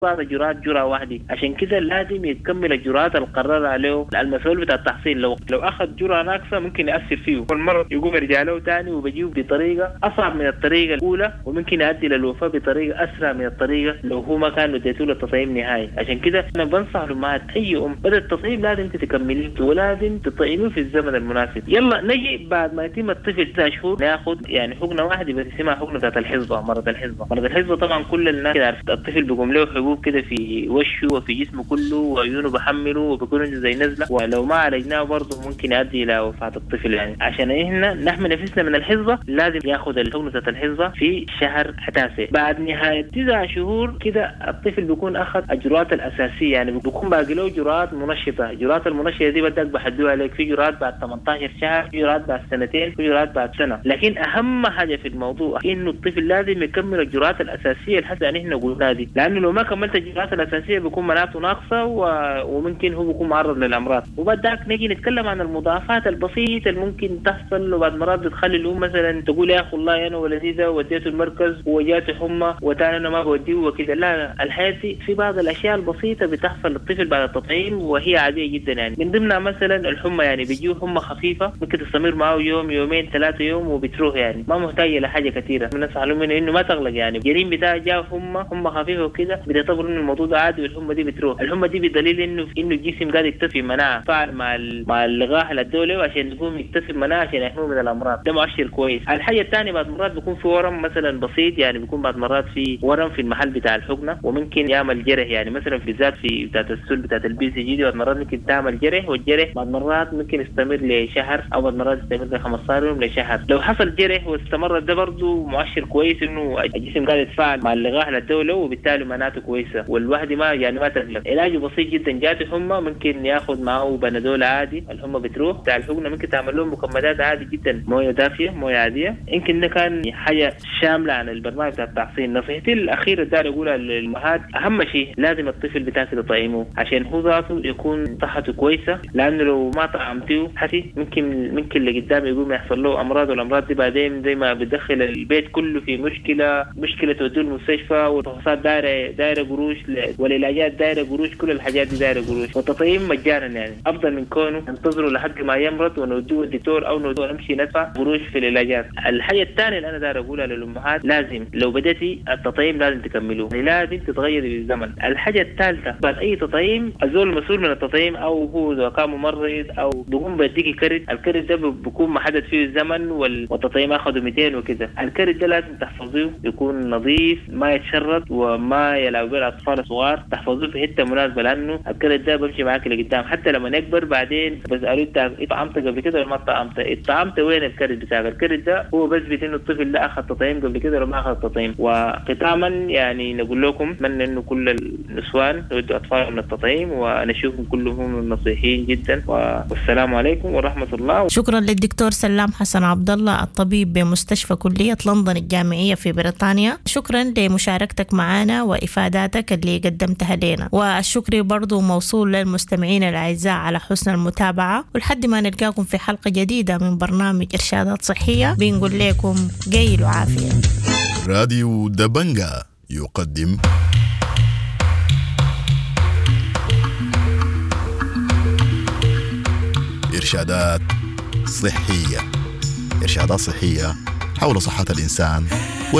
بعض الجرعات جرعه واحده عشان كده لازم يكمل الجرعات اللي قرر عليه المسؤول بتاع التحصيل لو لو اخذ جرعه ناقصه ممكن ياثر فيه والمرض يقوم يرجع له ثاني وبيجيه بطريقه اصعب من الطريقه الاولى وممكن يؤدي للوفاه بطريقه اسرع من الطريقه لو هو ما كان اديته له تطعيم نهائي عشان كده انا بنصح الامهات اي ام بدا التطعيم لازم تكمليه ولازم تطعميه في الزمن المناسب يلا نجي بعد ما يتم الطفل تسع شهور ناخذ يعني حقنه واحده بس اسمها حقنه بتاعت الحصبه مرض الحصبه مرض الحصبه طبعا كل الناس عارف الطفل بيقوم له حبوب كده في وشه وفي جسمه كله وعيونه بحمله وبيكون زي نزله ولو ما عالجناه برضه ممكن يؤدي الى وفاه الطفل يعني عشان احنا نحمي نفسنا من الحصبه لازم ياخذ الحقنه بتاعت الحصبه في شهر تاسع بعد نهايه تسع شهور كده الطفل بيكون اخذ اجراءات الاساسيه يعني بيكون باقي له جرعات منشطه جرعات المنشطه دي بدك بحدوها عليك في جرعات بعد 18 شهر في جرعات بعد سنتين في جرعات بعد سنه لكن اهم حاجه في الموضوع انه الطفل لازم يكمل الجرعات الاساسيه الحسب يعني احنا قلنا دي لانه لو ما كملت الجرعات الاساسيه بيكون مناعته ناقصه و... وممكن هو بيكون معرض للامراض وبعد ذاك نجي نتكلم عن المضاعفات البسيطه اللي ممكن تحصل وبعد مرات بتخلي الام مثلا تقول يا اخي والله انا ولدي ده وديته المركز وجاته حمى وتاني انا ما بوديه وكذا لا لا الحياه دي في بعض الاشياء البسيطه بتحصل للطفل بعد التطعيم وهي عاديه جدا يعني من ضمنها مثلا الحمى يعني بيجيه حمى خفيفه ممكن تستمر معه يوم يومين ثلاثه يوم وبتروح يعني ما محتاجه لحاجه كثيره الناس منه انه ما تغلق يعني الجريم بتاعه جاء حمى حمى خفيفه وكده بتعتبر انه الموضوع ده عادي والحمى دي بتروح الحمى دي بدليل انه انه الجسم قاعد يكتفي مناعه فعل مع ال... مع اللقاح الدولي عشان يقوم يكتفي مناعه عشان يحميه من الامراض ده مؤشر كويس الحاجه الثانيه بعد مرات بيكون في ورم مثلا بسيط يعني بيكون بعد مرات في ورم في المحل بتاع الحقنه وممكن يعمل جرح يعني مثلا بالذات في بتاعت السل بتاعت البي سي جي دي بعد مرات ممكن تعمل جرح والجرح بعد مرات ممكن يستمر لشهر او بعد مرات يستمر ل 15 يوم لشهر لو حصل جرح واستمر ده برضه مؤشر كويس انه الجسم قاعد يتفاعل مع اللقاح الدولي وبالتالي مناعته كويسه والواحد ما يعني ما تقلق علاجه بسيط جدا جاته حمى ممكن ياخذ معه بنادول عادي الحمى بتروح بتاع الحقنه ممكن تعمل لهم مكملات عادي جدا مويه دافيه مويه عاديه يمكن ده كان حاجه شامله عن البرنامج بتاع التحصين نصيحتي الاخيره داير اقولها للامهات اهم شيء لازم الطفل بتاعك تطعمه عشان هو ذاته يكون صحته كويسه لانه لو ما طعمتيه حتي ممكن ممكن اللي قدام يقوم يحصل له امراض والامراض دي بعدين زي ما بتدخل البيت كله في مشكله مشكله توديه المستشفى والفحوصات دايره دايره قروش والعلاجات دايره قروش كل الحاجات دي دايره قروش والتطعيم مجانا يعني افضل من كونه ننتظره لحد ما يمرض ونوديه الدكتور او نوديه نمشي ندفع قروش في العلاجات الحاجه الثانيه اللي انا داير اقولها للامهات لازم لو بديتي التطعيم لازم تكملوه يعني لازم تتغيري بالزمن الحاجه الثالثه بعد اي تطعيم الزول المسؤول من التطعيم او هو اذا كان ممرض او بيقوم بيديكي كرت الكرت ده بيكون محدد فيه الزمن والتطعيم اخذه 200 وكده الكرت ده لازم تحفظوه يكون نظيف ما يتشرد وما يلعب به الاطفال الصغار تحفظوه في حته مناسبه لانه الكرت ده بمشي معاك لقدام حتى لما يكبر بعدين بسالوه انت طعمت قبل كده ولا ما طعمت؟ طعمت وين الكرت بتاعك؟ الكرت ده هو بثبت انه الطفل ده اخذ تطعيم قبل كده ولا ما اخذ تطعيم وختاما يعني نقول لكم اتمنى انه كل النسوان يودوا اطفالهم للتطعيم وانا اشوفهم كلهم نصيحيين جدا والسلام عليكم ورحمه الله شكرا للدكتور سلام حسن عبد الله الطبيب بمستشفى كليه لندن الجامعيه في بريطانيا شكرا لمشاركتك معنا وافاداتك اللي قدمتها لنا والشكر برضو موصول للمستمعين الاعزاء على حسن المتابعه ولحد ما نلقاكم في حلقه جديده من برنامج ارشادات صحيه بنقول لكم قيل وعافيه راديو دبنجا يقدم إرشادات صحية إرشادات صحية حول صحة الإنسان